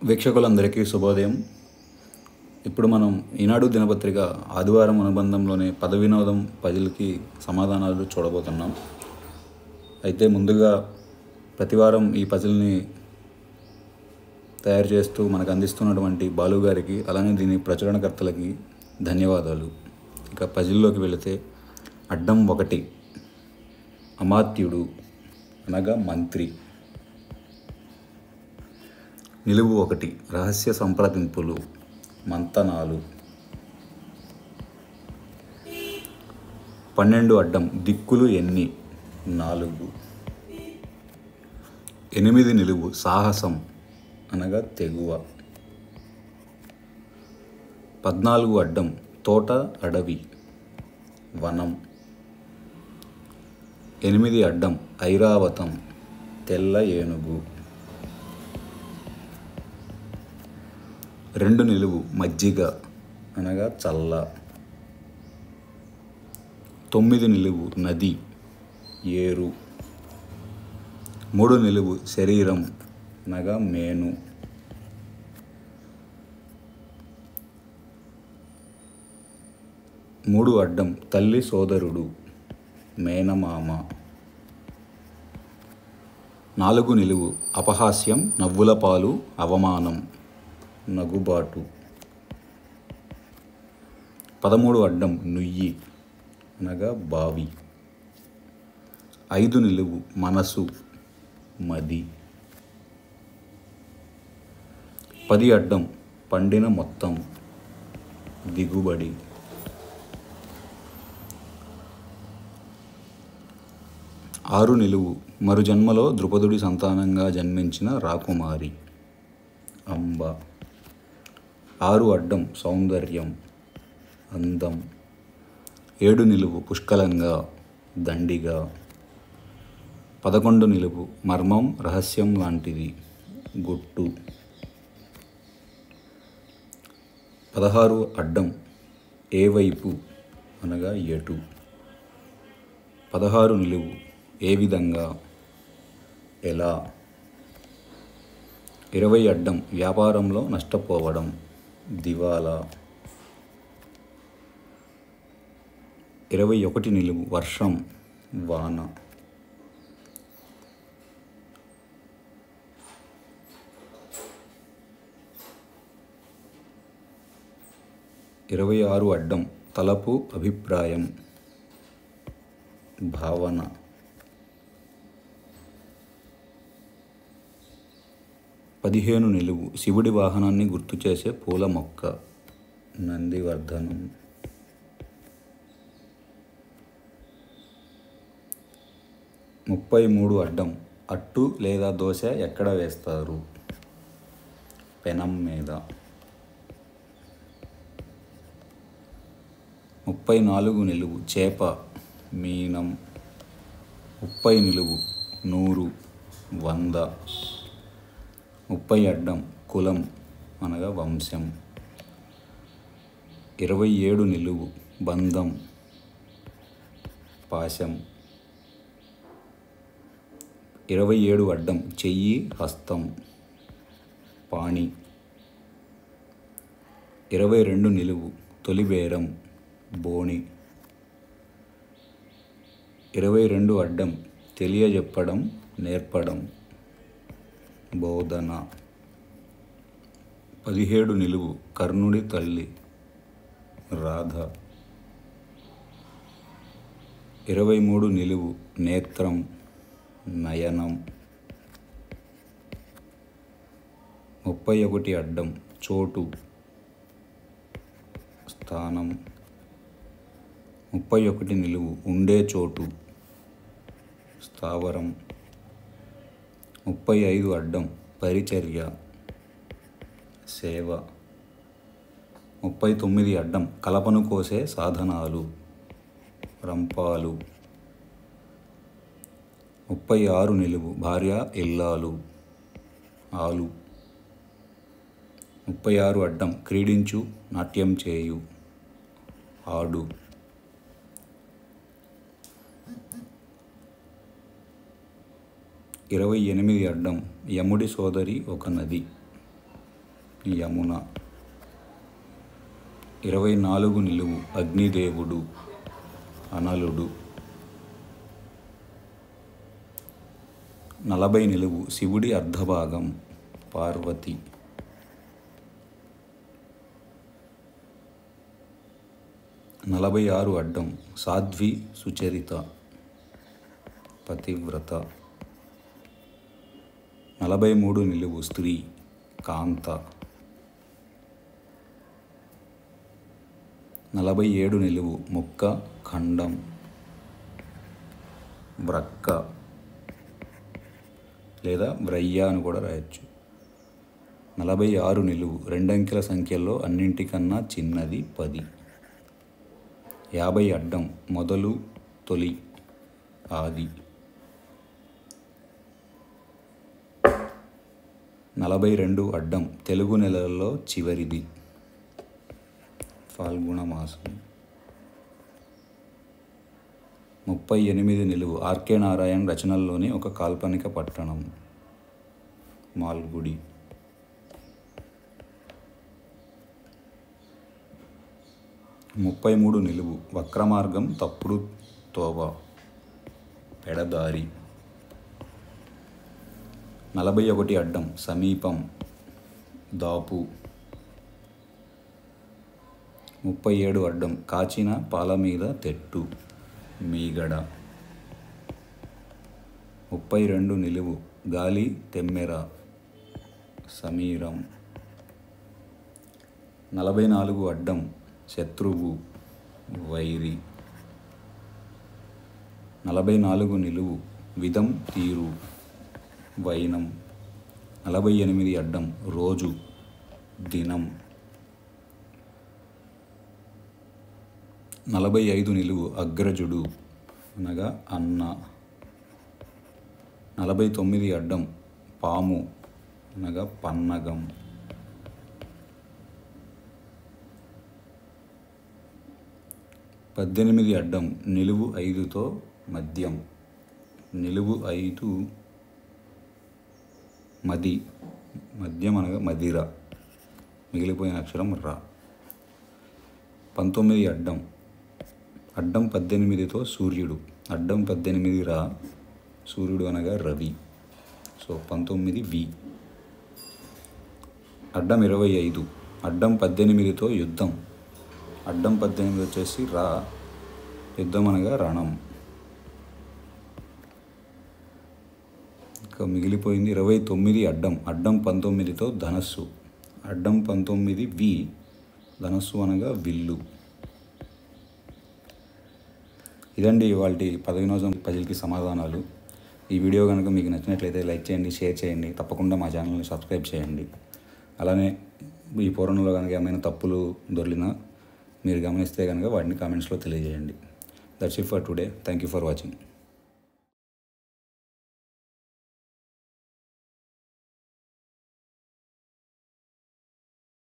వీక్షకులందరికీ శుభోదయం ఇప్పుడు మనం ఈనాడు దినపత్రిక ఆదివారం అనుబంధంలోని పద వినోదం పజిల్కి సమాధానాలు చూడబోతున్నాం అయితే ముందుగా ప్రతివారం ఈ పజిల్ని తయారు చేస్తూ మనకు అందిస్తున్నటువంటి బాలు గారికి అలానే దీని ప్రచురణకర్తలకి ధన్యవాదాలు ఇక పజిల్లోకి వెళితే అడ్డం ఒకటి అమాత్యుడు అనగా మంత్రి నిలువు ఒకటి రహస్య సంప్రదింపులు మంతనాలు పన్నెండు అడ్డం దిక్కులు ఎన్ని నాలుగు ఎనిమిది నిలువు సాహసం అనగా తెగువ పద్నాలుగు అడ్డం తోట అడవి వనం ఎనిమిది అడ్డం ఐరావతం తెల్ల ఏనుగు రెండు నిలువు మజ్జిగ అనగా చల్ల తొమ్మిది నిలువు నది ఏరు మూడు నిలువు శరీరం అనగా మేను మూడు అడ్డం తల్లి సోదరుడు మేనమామ నాలుగు నిలువు అపహాస్యం నవ్వుల పాలు అవమానం నగుబాటు పదమూడు అడ్డం నుయ్యి అనగా బావి ఐదు నిలువు మనసు మది పది అడ్డం పండిన మొత్తం దిగుబడి ఆరు నిలువు మరు జన్మలో ద్రుపదుడి సంతానంగా జన్మించిన రాకుమారి అంబ ఆరు అడ్డం సౌందర్యం అందం ఏడు నిలువు పుష్కలంగా దండిగా పదకొండు నిలువు మర్మం రహస్యం లాంటిది గుట్టు పదహారు అడ్డం ఏ వైపు అనగా ఎటు పదహారు నిలువు ఏ విధంగా ఎలా ఇరవై అడ్డం వ్యాపారంలో నష్టపోవడం దివాలా ఇరవై ఒకటి నిలువు వర్షం వాన ఇరవై ఆరు అడ్డం తలపు అభిప్రాయం భావన పదిహేను నిలువు శివుడి వాహనాన్ని గుర్తు చేసే పూల మొక్క నందివర్ధనం ముప్పై మూడు అడ్డం అట్టు లేదా దోశ ఎక్కడ వేస్తారు పెనం మీద ముప్పై నాలుగు నిలువు చేప మీనం ముప్పై నిలువు నూరు వంద ముప్పై అడ్డం కులం అనగా వంశం ఇరవై ఏడు నిలువు బంధం పాశం ఇరవై ఏడు అడ్డం చెయ్యి హస్తం పాణి ఇరవై రెండు నిలువు తొలిబేరం బోణి ఇరవై రెండు అడ్డం తెలియజెప్పడం నేర్పడం బోధన పదిహేడు నిలువు కర్ణుడి తల్లి రాధ ఇరవై మూడు నిలువు నేత్రం నయనం ముప్పై ఒకటి అడ్డం చోటు స్థానం ముప్పై ఒకటి నిలువు ఉండే చోటు స్థావరం ముప్పై ఐదు అడ్డం పరిచర్య సేవ ముప్పై తొమ్మిది అడ్డం కలపను కోసే సాధనాలు రంపాలు ముప్పై ఆరు నిలువు భార్య ఇల్లాలు ఆలు ముప్పై ఆరు అడ్డం క్రీడించు నాట్యం చేయు ఆడు ఇరవై ఎనిమిది అడ్డం యముడి సోదరి ఒక నది యమున ఇరవై నాలుగు నిలువు అగ్నిదేవుడు అనలుడు నలభై నిలువు శివుడి అర్ధభాగం పార్వతి నలభై ఆరు అడ్డం సాధ్వి సుచరిత పతివ్రత నలభై మూడు నిలువు స్త్రీ కాంత నలభై ఏడు నిలువు ముక్క ఖండం వ్రక్క లేదా వ్రయ్య అని కూడా రాయొచ్చు నలభై ఆరు నిలువు రెండంకెల సంఖ్యల్లో అన్నింటికన్నా చిన్నది పది యాభై అడ్డం మొదలు తొలి ఆది నలభై రెండు అడ్డం తెలుగు నెలల్లో చివరిది ఫాల్గుణ మాసం ముప్పై ఎనిమిది నిలువు ఆర్కే నారాయణ్ రచనల్లోని ఒక కాల్పనిక పట్టణం మాల్గుడి ముప్పై మూడు నిలువు వక్రమార్గం తప్పుడు తోవ పెడదారి నలభై ఒకటి అడ్డం సమీపం దాపు ముప్పై ఏడు అడ్డం కాచిన పాల మీద తెట్టు మీగడ ముప్పై రెండు నిలువు గాలి తెమ్మెర సమీరం నలభై నాలుగు అడ్డం శత్రువు వైరి నలభై నాలుగు నిలువు విధం తీరు వైనం నలభై ఎనిమిది అడ్డం రోజు దినం నలభై ఐదు నిలువు అగ్రజుడు అనగా అన్న నలభై తొమ్మిది అడ్డం పాము అనగా పన్నగం పద్దెనిమిది అడ్డం నిలువు ఐదుతో మద్యం నిలువు ఐదు మది మద్యం అనగా మదిర మిగిలిపోయిన అక్షరం రా పంతొమ్మిది అడ్డం అడ్డం పద్దెనిమిదితో సూర్యుడు అడ్డం పద్దెనిమిది రా సూర్యుడు అనగా రవి సో పంతొమ్మిది వి అడ్డం ఇరవై ఐదు అడ్డం పద్దెనిమిదితో యుద్ధం అడ్డం పద్దెనిమిది వచ్చేసి రా యుద్ధం అనగా రణం ఇంకా మిగిలిపోయింది ఇరవై తొమ్మిది అడ్డం అడ్డం పంతొమ్మిదితో ధనస్సు అడ్డం పంతొమ్మిది వి ధనస్సు అనగా విల్లు ఇదండి ఇవాళ పదవినోజం పజిల్కి సమాధానాలు ఈ వీడియో కనుక మీకు నచ్చినట్లయితే లైక్ చేయండి షేర్ చేయండి తప్పకుండా మా ఛానల్ని సబ్స్క్రైబ్ చేయండి అలానే ఈ పూరణంలో కనుక ఏమైనా తప్పులు దొరికినా మీరు గమనిస్తే కనుక వాటిని కామెంట్స్లో తెలియజేయండి that's it for today thank you for watching